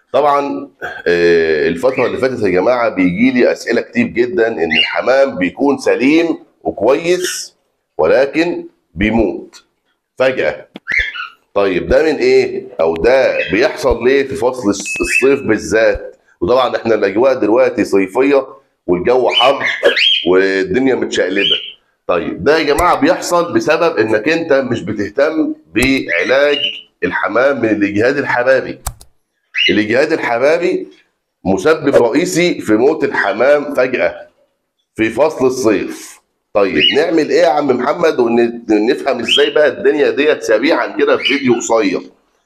طبعا آه، الفتره اللي فاتت يا جماعه بيجي لي اسئله كتير جدا ان الحمام بيكون سليم وكويس ولكن بيموت فجاه طيب ده من ايه او ده بيحصل ليه في فصل الص- الصيف بالذات وطبعا احنا الاجواء دلوقتي صيفيه والجو حر والدنيا متشقلبه طيب ده يا جماعه بيحصل بسبب انك انت مش بتهتم بعلاج الحمام من الاجهاد الحراري الاجهاد الحراري مسبب رئيسي في موت الحمام فجاه في فصل الصيف طيب نعمل ايه يا عم محمد ونفهم ازاي بقى الدنيا ديت سريعا كده في فيديو قصير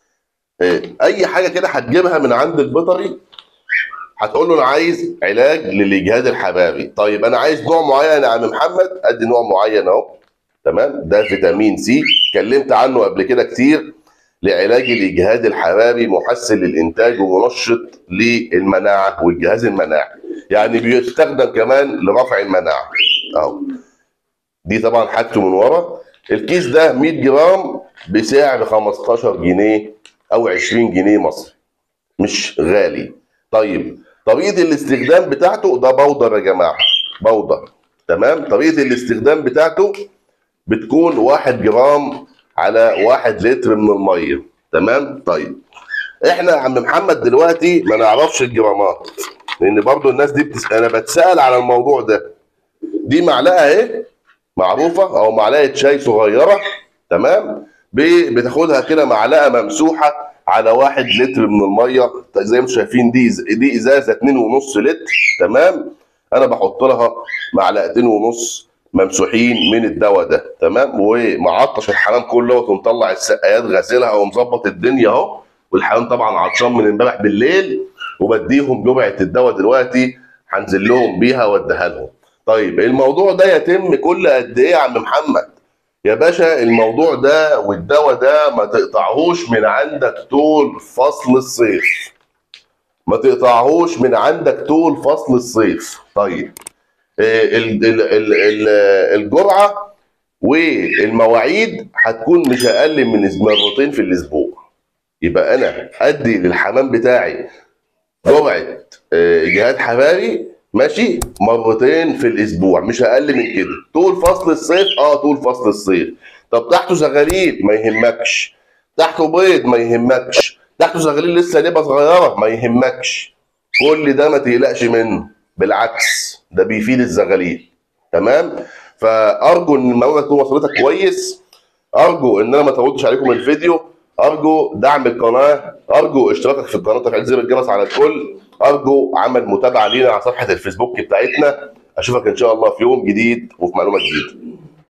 إيه، اي حاجه كده هتجيبها من عند البيطري هتقول له انا عايز علاج للاجهاد الحراري طيب انا عايز نوع معين يا عم محمد ادي نوع معين اهو تمام ده فيتامين سي اتكلمت عنه قبل كده كتير لعلاج الاجهاد الحراري محسن للانتاج ومنشط للمناعه والجهاز المناعي يعني بيستخدم كمان لرفع المناعه اهو دي طبعا حاجته من ورا الكيس ده 100 جرام بسعر 15 جنيه او 20 جنيه مصري مش غالي طيب طريقه الاستخدام بتاعته ده بودر يا جماعه بودر تمام طريقه الاستخدام بتاعته بتكون 1 جرام على 1 لتر من الميه تمام طيب احنا يا عم محمد دلوقتي ما نعرفش الجرامات لان برضو الناس دي بتس... انا بتسال على الموضوع ده دي معلقه اهي معروفه او معلقه شاي صغيره تمام ب- بتاخدها كده معلقه ممسوحه على واحد لتر من الميه زي ما انتم شايفين دي إز- دي ازازه 2.5 لتر تمام انا بحط لها معلقتين ونص ممسوحين من الدواء ده تمام ومعطش الحمام كله ومطلع السقايات غاسلها ومظبط الدنيا اهو والحمام طبعا عطشان من امبارح بالليل وبديهم جرعه الدواء دلوقتي هنزل لهم بيها واديها لهم طيب الموضوع ده يتم كل قد ايه يا عم محمد يا باشا الموضوع ده والدواء ده ما تقطعهوش من عندك طول فصل الصيف ما تقطعهوش من عندك طول فصل الصيف طيب آه، ال- ال- ال- ال- الجرعه والمواعيد هتكون مش اقل من مرتين في الاسبوع يبقى انا ادي للحمام بتاعي جرعه آه، جهاد حراري ماشي مرتين في الاسبوع مش اقل من كده طول فصل الصيف اه طول فصل الصيف طب تحته زغاليل ما يهمكش تحته بيض ما يهمكش تحته زغاليل لسه لبه صغيره ما يهمكش كل ده ما تقلقش منه بالعكس ده بيفيد الزغاليل تمام فارجو ان المعلومه تكون وصلتك كويس ارجو ان انا ما طولتش عليكم الفيديو ارجو دعم القناه ارجو اشتراكك في القناه وتفعيل زر الجرس على الكل ارجو عمل متابعه لينا على صفحه الفيسبوك بتاعتنا اشوفك ان شاء الله في يوم جديد وفي معلومه جديده